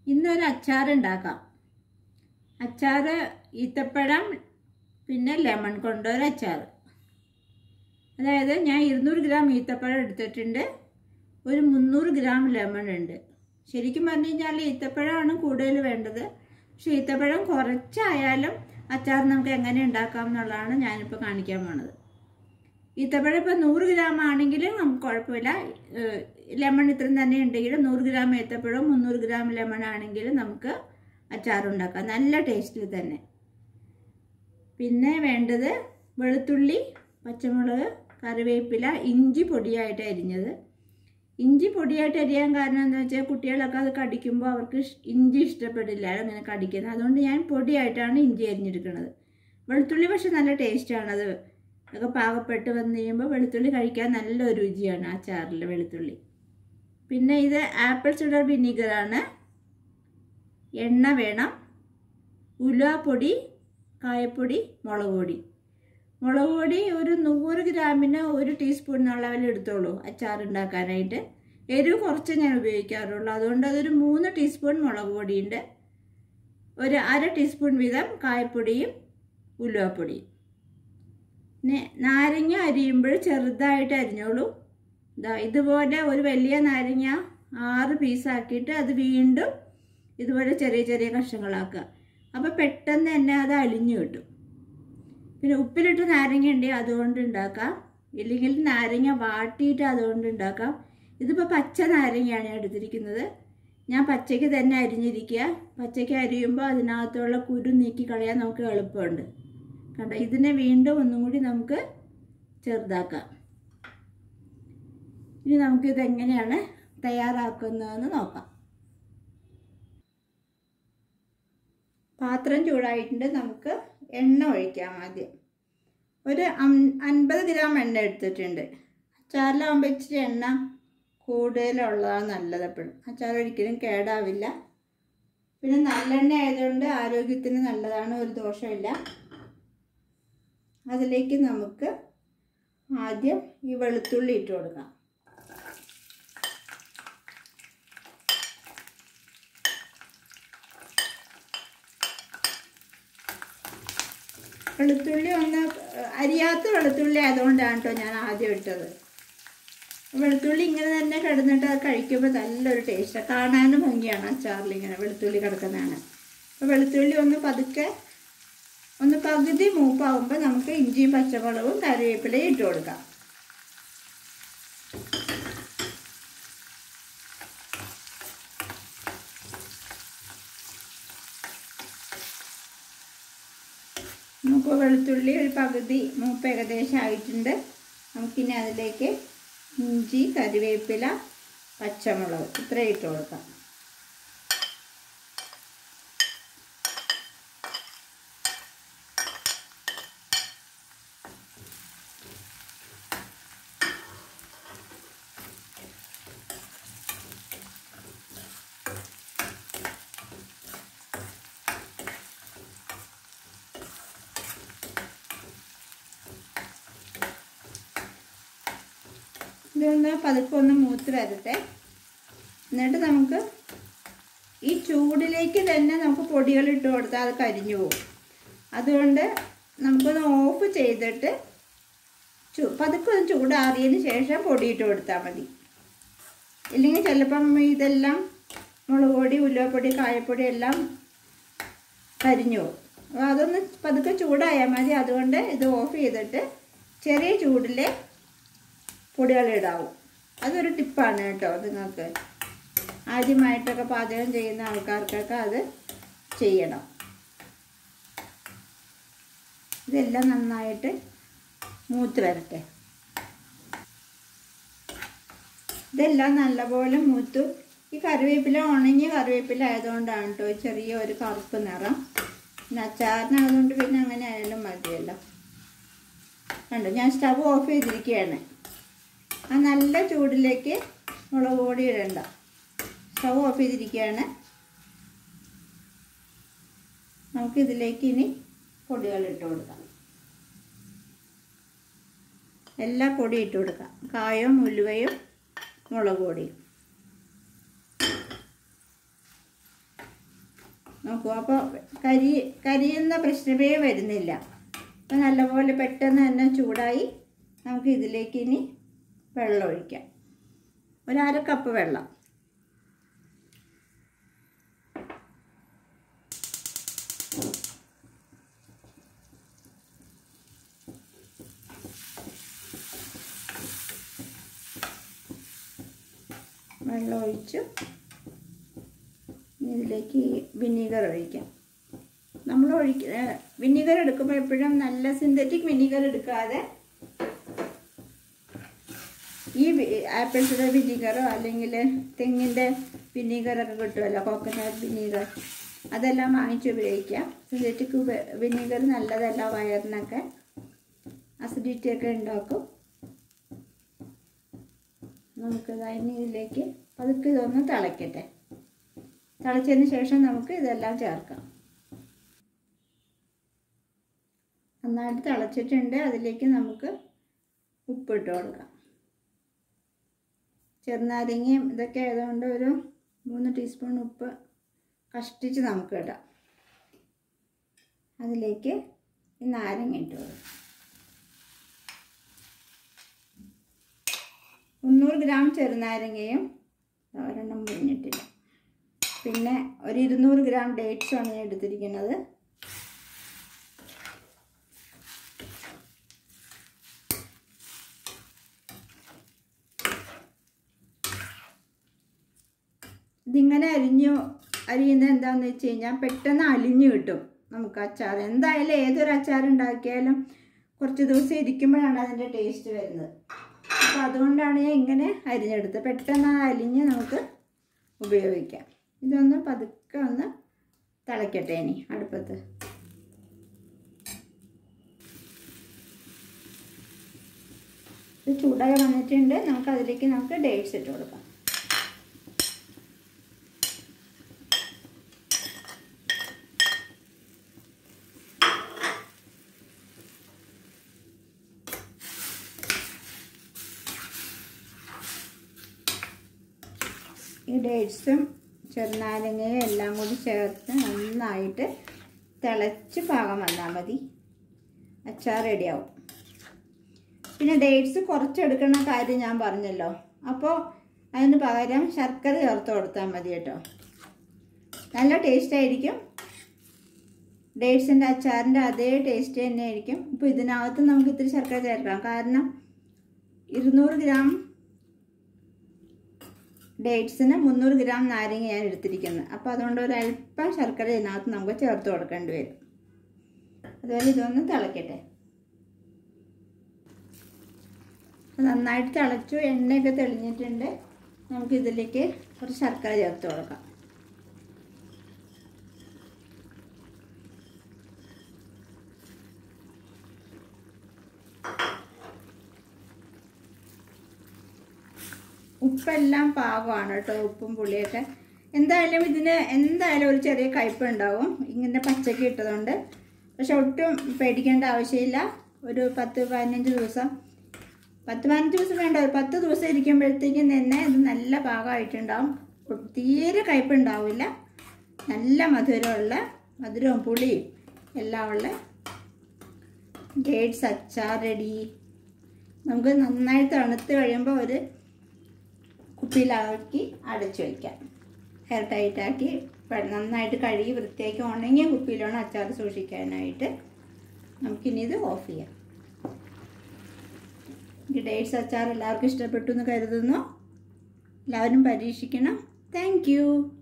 ഇന്നൊരു അച്ചാർ ഉണ്ടാക്കാം അച്ചാർ ഈത്തപ്പഴം പിന്നെ ലെമൺ കൊണ്ടൊരു അച്ചാർ അതായത് ഞാൻ ഇരുന്നൂറ് ഗ്രാം ഈത്തപ്പഴം എടുത്തിട്ടുണ്ട് ഒരു മുന്നൂറ് ഗ്രാം ലെമൺ ഉണ്ട് ശരിക്കും പറഞ്ഞു കഴിഞ്ഞാൽ ഈത്തപ്പഴമാണ് കൂടുതൽ വേണ്ടത് പക്ഷെ ഈത്തപ്പഴം കുറച്ചായാലും അച്ചാർ നമുക്ക് എങ്ങനെ ഉണ്ടാക്കാം എന്നുള്ളതാണ് ഞാനിപ്പോൾ കാണിക്കാൻ പോണത് ഈത്തപ്പഴം ഇപ്പോൾ നൂറ് ഗ്രാം ആണെങ്കിലും നമുക്ക് കുഴപ്പമില്ല ഏഹ് ലെമൺ ഇത്രയും തന്നെ ഉണ്ടെങ്കിലും നൂറ് ഗ്രാം ഏത്തപ്പഴം മുന്നൂറ് ഗ്രാം ലെമൺ ആണെങ്കിലും നമുക്ക് അച്ചാർ ഉണ്ടാക്കാം നല്ല ടേസ്റ്റിൽ തന്നെ പിന്നെ വേണ്ടത് വെളുത്തുള്ളി പച്ചമുളക് കറിവേപ്പില ഇഞ്ചി പൊടിയായിട്ട് അരിഞ്ഞത് ഇഞ്ചി പൊടിയായിട്ട് അരിയാൻ കാരണം എന്താ വെച്ചാൽ കുട്ടികളൊക്കെ അത് കടിക്കുമ്പോൾ അവർക്ക് ഇഷ്- ഇഞ്ചി ഇഷ്ടപ്പെടില്ല അങ്ങനെ കടിക്കുന്നത് അതുകൊണ്ട് ഞാൻ പൊടിയായിട്ടാണ് ഇഞ്ചി അരിഞ്ഞെടുക്കുന്നത് വെളുത്തുള്ളി പക്ഷെ നല്ല ടേസ്റ്റാണ് അത് ഒക്കെ പാകപ്പെട്ട് വന്ന് കഴിയുമ്പോൾ വെളുത്തുള്ളി കഴിക്കാൻ നല്ല ഒരു രുചിയാണ് അച്ചാറിൽ വെളുത്തുള്ളി പിന്നെ ഇത് ആപ്പിൾ സിഡർ വിനീഗറാണ് എണ്ണ വേണം ഉലുവാപ്പൊടി കായപ്പൊടി മുളക് പൊടി മുളക് പൊടി ഒരു നൂറ് ഗ്രാമിന് ഒരു ടീസ്പൂൺ അളവിൽ എടുത്തോളൂ അച്ചാർ ഉണ്ടാക്കാനായിട്ട് എരിവ് കുറച്ച് ഞാൻ ഉപയോഗിക്കാറുള്ളൂ അതുകൊണ്ട് അതൊരു മൂന്ന് ടീസ്പൂൺ മുളക് പൊടിയുണ്ട് ഒരു അര ടീസ്പൂൺ വീതം കായപ്പൊടിയും ഉലുവാപ്പൊടിയും പിന്നെ നാരങ്ങ അരിയുമ്പോൾ ചെറുതായിട്ട് അരിഞ്ഞോളൂ ഇതാ ഇതുപോലെ ഒരു വലിയ നാരങ്ങ ആറ് പീസാക്കിയിട്ട് അത് വീണ്ടും ഇതുപോലെ ചെറിയ ചെറിയ കഷ്ണങ്ങളാക്കുക അപ്പോൾ പെട്ടെന്ന് തന്നെ അത് അലിഞ്ഞു കിട്ടും പിന്നെ ഉപ്പിലിട്ട് നാരങ്ങ ഉണ്ടെങ്കിൽ അതുകൊണ്ട് ഉണ്ടാക്കാം ഇല്ലെങ്കിൽ നാരങ്ങ വാട്ടിയിട്ട് അതുകൊണ്ട് ഉണ്ടാക്കാം ഇതിപ്പോൾ പച്ച നാരങ്ങയാണ് ഞാൻ എടുത്തിരിക്കുന്നത് ഞാൻ പച്ചയ്ക്ക് തന്നെ അരിഞ്ഞിരിക്കുക പച്ചയ്ക്ക് അരിയുമ്പോൾ അതിനകത്തുള്ള കുരു നീക്കി കളയാൻ നമുക്ക് എളുപ്പമുണ്ട് കണ്ടോ ഇതിനെ വീണ്ടും ഒന്നും കൂടി നമുക്ക് ചെറുതാക്കാം ഇനി നമുക്കിത് എങ്ങനെയാണ് തയ്യാറാക്കുന്നതെന്ന് നോക്കാം പാത്രം ചൂടായിട്ടുണ്ട് നമുക്ക് എണ്ണ ഒഴിക്കാം ആദ്യം ഒരു അം- അൻപത് ഗ്രാം എണ്ണ എടുത്തിട്ടുണ്ട് അച്ചാറിലാകുമ്പോൾ ഇച്ചിരി എണ്ണ കൂടുതലുള്ളതാണ് നല്ലത് എപ്പോഴും അച്ചാർ ഒരിക്കലും കേടാവില്ല പിന്നെ നല്ലെണ്ണ ആയതുകൊണ്ട് ആരോഗ്യത്തിന് നല്ലതാണ് ഒരു ദോഷമില്ല അതിലേക്ക് നമുക്ക് ആദ്യം ഈ വെളുത്തുള്ളി ഇട്ട് കൊടുക്കാം വെളുത്തുള്ളി ഒന്ന് അരിയാത്ത വെളുത്തുള്ളി ആയതുകൊണ്ടാണ് കേട്ടോ ഞാൻ ആദ്യം ഇട്ടത് വെളുത്തുള്ളി ഇങ്ങനെ തന്നെ കിടന്നിട്ട് അത് കഴിക്കുമ്പോൾ നല്ലൊരു ടേസ്റ്റാണ് കാണാനും ഭംഗിയാണ് അച്ചാറിൽ ഇങ്ങനെ വെളുത്തുള്ളി കിടക്കുന്നതാണ് അപ്പോൾ വെളുത്തുള്ളി ഒന്ന് പതുക്കെ ഒന്ന് പകുതി മൂപ്പാകുമ്പോൾ നമുക്ക് ഇഞ്ചിയും പച്ചമുളകും കറിവേപ്പിലയും ഇട്ട് കൊടുക്കാം നമുക്ക് വെളുത്തുള്ളി ഒരു പകുതി മൂപ്പ് ഏകദേശം ആയിട്ടുണ്ട് നമുക്കിനി അതിലേക്ക് ഇഞ്ചി കറിവേപ്പില പച്ചമുളക് ഇത്രയും ഇട്ട് കൊടുക്കാം ഇതൊന്ന് പതുക്കെ ഒന്ന് മൂത്ത് വരട്ടെ എന്നിട്ട് നമുക്ക് ഈ ചൂടിലേക്ക് തന്നെ നമുക്ക് പൊടികൾ ഇട്ട് കൊടുത്താൽ അത് കരിഞ്ഞു പോകും അതുകൊണ്ട് നമുക്കൊന്ന് ഓഫ് ചെയ്തിട്ട് ചു പതുക്കെ ഒന്ന് ചൂടാറിയതിന് ശേഷം പൊടി ഇട്ട് കൊടുത്താൽ മതി ഇല്ലെങ്കിൽ ചിലപ്പം ഇതെല്ലാം മുളക് പൊടി ഉലുവപ്പൊടി കായപ്പൊടി എല്ലാം കരിഞ്ഞു പോകും അപ്പോൾ അതൊന്ന് പതുക്കെ ചൂടായാൽ മതി അതുകൊണ്ട് ഇത് ഓഫ് ചെയ്തിട്ട് ചെറിയ ചൂടിൽ പൊടികളിടാവും അതൊരു ടിപ്പാണ് കേട്ടോ നിങ്ങൾക്ക് ആദ്യമായിട്ടൊക്കെ പാചകം ചെയ്യുന്ന ആൾക്കാർക്കൊക്കെ അത് ചെയ്യണം ഇതെല്ലാം നന്നായിട്ട് മൂത്ത് വരട്ടെ ഇതെല്ലാം നല്ലപോലെ മൂത്തു ഈ കറിവേപ്പില ഉണങ്ങിയ കറിവേപ്പില ആയതുകൊണ്ടാണ് കേട്ടോ ചെറിയ ഒരു കറുപ്പ് നിറം പിന്നെ അച്ചാറിനായതുകൊണ്ട് പിന്നെ അങ്ങനെ ആയാലും മതിയല്ലോ കണ്ടോ ഞാൻ സ്റ്റവ് ഓഫ് ചെയ്തിരിക്കുകയാണ് ആ നല്ല ചൂടിലേക്ക് മുളക് പൊടി ഇടണ്ട സ്റ്റവ് ഓഫ് ചെയ്തിരിക്കുകയാണ് നമുക്കിതിലേക്ക് ഇനി പൊടികൾ ഇട്ട് കൊടുക്കാം എല്ലാ പൊടി ഇട്ട് കൊടുക്കാം കായവും ഉലുവയും മുളക് പൊടിയും നോക്കൂ അപ്പോൾ കരി കരിയുന്ന പ്രശ്നമേ വരുന്നില്ല അപ്പോൾ നല്ലപോലെ പെട്ടെന്ന് തന്നെ ചൂടായി നമുക്ക് ഇതിലേക്ക് ഇനി വെള്ളം ഒഴിക്കാം ഒരു അര കപ്പ് വെള്ളം വെള്ളം ഒഴിച്ചു ഇനി ഇതിലേക്ക് വിനീഗർ ഒഴിക്കാം നമ്മൾ ഒഴിക്ക വിനീഗർ എടുക്കുമ്പോൾ എപ്പോഴും നല്ല സിന്തറ്റിക് വിനീഗർ എടുക്കാതെ ഈ ആപ്പിൾ സിഡർ വിനീഗറോ അല്ലെങ്കിൽ തെങ്ങിൻ്റെ വിനീഗറൊക്കെ കിട്ടുമല്ലോ കോക്കനട്ട് വിനീഗർ അതെല്ലാം വാങ്ങിച്ച് ഉപയോഗിക്കാം സിന്തറ്റിക് വിനീഗർ നല്ലതല്ല വയറിനൊക്കെ അസിഡിറ്റി ഒക്കെ ഉണ്ടാക്കും നമുക്ക് അതിന് ഇതിലേക്ക് പതുക്കെ ഇതൊന്ന് തിളയ്ക്കട്ടെ തിളച്ചതിന് ശേഷം നമുക്ക് ഇതെല്ലാം ചേർക്കാം നന്നായിട്ട് തിളച്ചിട്ടുണ്ട് അതിലേക്ക് നമുക്ക് ഉപ്പിട്ട് കൊടുക്കാം ചെറുനാരങ്ങയും ഇതൊക്കെ ആയതുകൊണ്ട് ഒരു മൂന്ന് ടീസ്പൂൺ ഉപ്പ് കഷ്ടിച്ച് നമുക്ക് ഇടാം അതിലേക്ക് ഈ നാരങ്ങ ഇട്ട് കൊടുക്കാം മുന്നൂറ് ഗ്രാം ചെറുനാരങ്ങയും ഒരെണ്ണം മുരിഞ്ഞിട്ടില്ല പിന്നെ ഒരു ഇരുന്നൂറ് ഗ്രാം ഡേറ്റ്സാണ് ഞാൻ എടുത്തിരിക്കുന്നത് ഇതിങ്ങനെ അരിഞ്ഞു അരിയുന്നത് എന്താണെന്ന് വെച്ച് കഴിഞ്ഞാൽ പെട്ടെന്ന് അലിഞ്ഞു കിട്ടും നമുക്ക് അച്ചാർ എന്തായാലും ഏതൊരു അച്ചാർ ഉണ്ടാക്കിയാലും കുറച്ച് ദിവസം ഇരിക്കുമ്പോഴാണ് അതിൻ്റെ ടേസ്റ്റ് വരുന്നത് അപ്പോൾ അതുകൊണ്ടാണ് ഞാൻ ഇങ്ങനെ അരിഞ്ഞെടുത്തത് പെട്ടെന്ന് ആ അലിഞ്ഞ് നമുക്ക് ഉപയോഗിക്കാം ഇതൊന്ന് പതുക്കെ ഒന്ന് തിളയ്ക്കട്ടെ ഇനി അടുപ്പത്ത് ഇത് ചൂടായി വന്നിട്ടുണ്ട് നമുക്ക് അതിലേക്ക് നമുക്ക് ഡേറ്റ്സ് ഇട്ട് കൊടുക്കാം ഈ ഡേറ്റ്സും ചെറുനാരങ്ങയും എല്ലാം കൂടി ചേർത്ത് നന്നായിട്ട് തിളച്ച് പാകം വന്നാൽ മതി അച്ചാർ റെഡിയാവും പിന്നെ ഡേറ്റ്സ് കുറച്ചെടുക്കുന്ന കാര്യം ഞാൻ പറഞ്ഞല്ലോ അപ്പോൾ അതിന് പകരം ശർക്കര ചേർത്ത് കൊടുത്താൽ മതി കേട്ടോ നല്ല ടേസ്റ്റ് ആയിരിക്കും ഡേറ്റ്സിൻ്റെ അച്ചാറിൻ്റെ അതേ ടേസ്റ്റ് തന്നെ ആയിരിക്കും ഇപ്പോൾ ഇതിനകത്ത് നമുക്ക് ഇത്തിരി ശർക്കര ചേർക്കാം കാരണം ഇരുന്നൂറ് ഗ്രാം ഡേറ്റ്സിന് മുന്നൂറ് ഗ്രാം നാരങ്ങ ഞാൻ എടുത്തിരിക്കുന്നത് അപ്പോൾ അതുകൊണ്ട് ഒരു അല്പം ശർക്കര ഇതിനകത്ത് നമുക്ക് ചേർത്ത് കൊടുക്കേണ്ടി വരും അതുപോലെ ഇതൊന്ന് തിളയ്ക്കട്ടെ നന്നായിട്ട് തിളച്ചു എണ്ണയൊക്കെ തെളിഞ്ഞിട്ടുണ്ട് നമുക്ക് ഇതിലേക്ക് കുറച്ച് ശർക്കര ചേർത്ത് കൊടുക്കാം ഉപ്പെല്ലാം പാകമാണ് കേട്ടോ ഉപ്പും പുളിയൊക്കെ എന്തായാലും ഇതിന് എന്തായാലും ഒരു ചെറിയ കയ്പ് ഉണ്ടാവും ഇങ്ങനെ പച്ചക്ക് ഇട്ടതുകൊണ്ട് പക്ഷെ ഒട്ടും പേടിക്കേണ്ട ആവശ്യമില്ല ഒരു പത്ത് പതിനഞ്ച് ദിവസം പത്ത് പതിനഞ്ച് ദിവസം വേണ്ട ഒരു പത്ത് ദിവസം ഇരിക്കുമ്പോഴത്തേക്കും തന്നെ ഇത് നല്ല പാകമായിട്ടുണ്ടാവും തീരെ കയ്പ് ഉണ്ടാവില്ല നല്ല മധുരമുള്ള മധുരവും പുളിയും എല്ലാം ഉള്ള ഡേറ്റ്സ് അച്ചാർ റെഡി നമുക്ക് നന്നായി തണുത്ത് കഴിയുമ്പോൾ ഒരു കുപ്പിയിലാക്കി അടച്ചു വയ്ക്കാം എയർ ടൈറ്റാക്കി നന്നായിട്ട് കഴുകി വൃത്തിയാക്കി ഉണങ്ങിയ കുപ്പിയിലാണ് അച്ചാർ സൂക്ഷിക്കാനായിട്ട് നമുക്കിനി ഇത് ഓഫ് ചെയ്യാം ഈ ഡേറ്റ്സ് അച്ചാർ എല്ലാവർക്കും ഇഷ്ടപ്പെട്ടു എന്ന് കരുതുന്നു എല്ലാവരും പരീക്ഷിക്കണം താങ്ക്